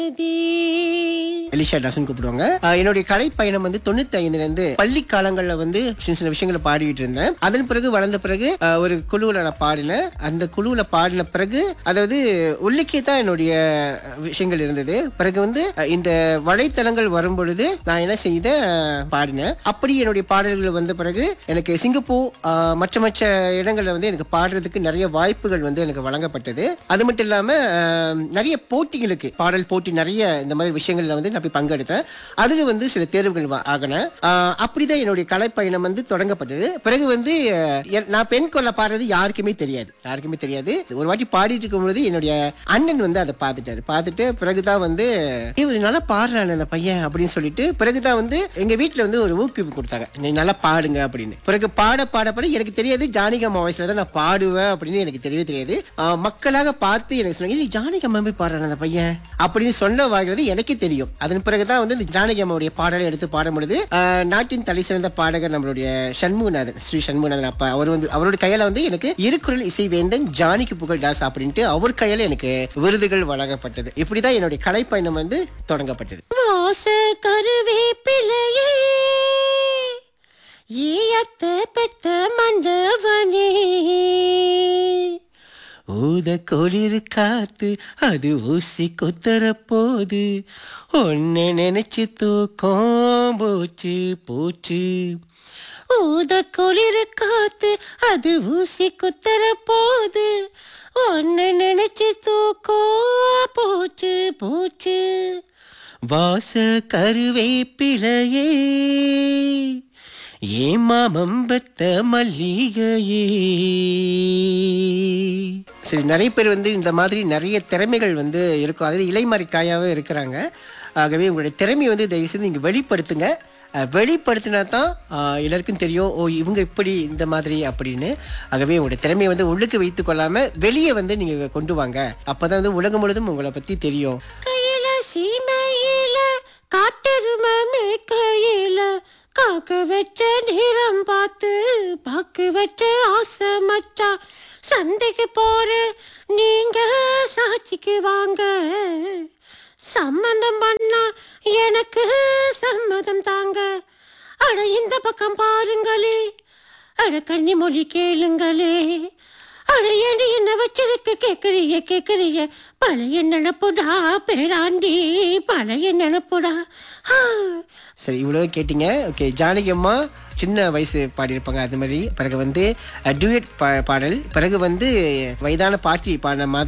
எலிஷா தாசன் கூப்பிடுவாங்க ஆஹ் என்னுடைய கலை பயணம் வந்து தொண்ணூத்தி ஐந்துல இருந்து பள்ளி காலங்கள்ல வந்து சின்ன சின்ன விஷயங்களை பாடிட்டு இருந்தேன் அதன் பிறகு வளர்ந்த பிறகு ஆஹ் ஒரு குழுவுல நான் பாடினேன் அந்த குழுவுல பாடின பிறகு அதாவது உள்ளிக்கே தான் என்னுடைய விஷயங்கள் இருந்தது பிறகு வந்து ஆஹ் இந்த வலைத்தளங்கள் வரும் பொழுது நான் என்ன செய்தேன் ஆஹ் பாடினேன் அப்படி என்னுடைய பாடல்கள் வந்த பிறகு எனக்கு சிங்கப்பூர் ஆஹ் மற்ற மற்ற இடங்கள்ல வந்து எனக்கு பாடுறதுக்கு நிறைய வாய்ப்புகள் வந்து எனக்கு வழங்கப்பட்டது அது மட்டும் இல்லாம ஆஹ் நிறைய போட்டிகளுக்கு பாடல் போட்டி நிறைய இந்த மாதிரி விஷயங்கள்ல வந்து நான் போய் பங்கெடுத்தேன் அதுல வந்து சில தேர்வுகள் வா- ஆகினேன் ஆஹ் அப்படிதான் என்னுடைய கலைப்பயணம் வந்து தொடங்கப்பட்டது பிறகு வந்து ஆஹ் எ- நான் பெண் கொல்ல பாடுறது யாருக்குமே தெரியாது யாருக்குமே தெரியாது ஒரு வாட்டி பாடிட்டு இருக்கும்பொழுது என்னுடைய அண்ணன் வந்து அதை பார்த்துட்டாரு பார்த்துட்டு பிறகுதான் வந்து இவர் நல்லா பாடுறான் அந்த பையன் அப்படின்னு சொல்லிட்டு பிறகுதான் வந்து எங்க வீட்டுல வந்து ஒரு ஊக்குவிப்பு கொடுத்தாங்க நீ நல்லா பாடுங்க அப்படின்னு பிறகு பாட பாட பாட எனக்கு தெரியாது ஜானகியம்மா வயசுல தான் நான் பாடுவேன் அப்படின்னு எனக்கு தெரியவே தெரியாது ஆஹ் மக்களாக பார்த்து எனக்கு சொன்னாங்க "ஏய், ஜானகி அம்மா போய் பாடுறான் அந்த பையன் அப்படின்னு சொன்ன வாங்கிறது எனக்கே தெரியும் அதன் பிறகுதான் வந்து இந்த ஜானகி அம்மாவுடைய பாடலை எடுத்து பாடும் பொழுது ஆஹ் நாட்டின் தலை சிறந்த பாடகர் நம்மளுடைய சண்முகநாதன் ஸ்ரீ சண்முகநாதன் அப்பா அவர் வந்து அவருடைய கையால வந்து எனக்கு இருக்குறள் இசை வேந்தன் ஜானிக்கு புகழ் தாஸ் அப்படின்ட்டு அவர் கையால எனக்கு விருதுகள் வழங்கப்பட்டது இப்படிதான் என்னுடைய கலைப்பயணம் வந்து தொடங்கப்பட்டது வாச கருவேப்பிலையே ஈயத்த பெத்த மண்டவனே ஊத குளிர் காத்து அது ஊசி குத்துற போது ஒன்னு நினைச்சு தூக்கம் போச்சு போச்சு ஊத குளிர் காத்து அது ஊசி குத்துற போது ஒன்னு நினைச்சு தூக்கோ போச்சு போச்சு வாச கருவேப்பிலையே ஏமாமம் பெத்த மல்லிகையே சரி நிறைய பேர் வந்து இந்த மாதிரி நிறைய திறமைகள் வந்து இருக்கும் அதாவது இலைமறைக்காயாவே இருக்கிறாங்க ஆகவே உங்களுடைய திறமையை வந்து தயவு செய்து நீங்கள் வெளிப்படுத்துங்க அஹ், வெளிப்படுத்தினா தான் அஹ், எல்லாருக்கும் தெரியும் ஓ இவங்க இப்படி இந்த மாதிரி அப்படின்னு ஆகவே உங்களுடைய திறமையை வந்து உள்ளுக்கு வைத்து கொள்ளாம வெளியே வந்து நீங்க கொண்டு வாங்க அப்பதான் வந்து உலகம் முழுதும் உங்களை பத்தி தெரியும் கையில சீமையில காட்டெருமே கையில காக்க வச்ச நேரம் பார்த்து பாக்கு வச்ச ஆசை மச்சா சந்தைக்கு போற நீங்க சாட்சிக்கு வாங்க சம்மந்தம் பண்ணா எனக்கு சம்மதம் தாங்க அட இந்த பக்கம் பாருங்களே அட கன்னிமொழி கேளுங்களே அட ஏண்டி என்ன வச்சதுக்கு கேக்குறிய கேக்குறிய பழைய நினப்புடா பேராண்டி பழைய நினப்புடா ஆ. சரி இவ்வளவு கேட்டீங்க ஓகே ஜானகி அம்மா சின்ன வயசு பாடியிருப்பாங்க அது மாதிரி பிறகு வந்து டியூட் பாடல் பிறகு வந்து வயதான பாட்டி பாடின மாதிரி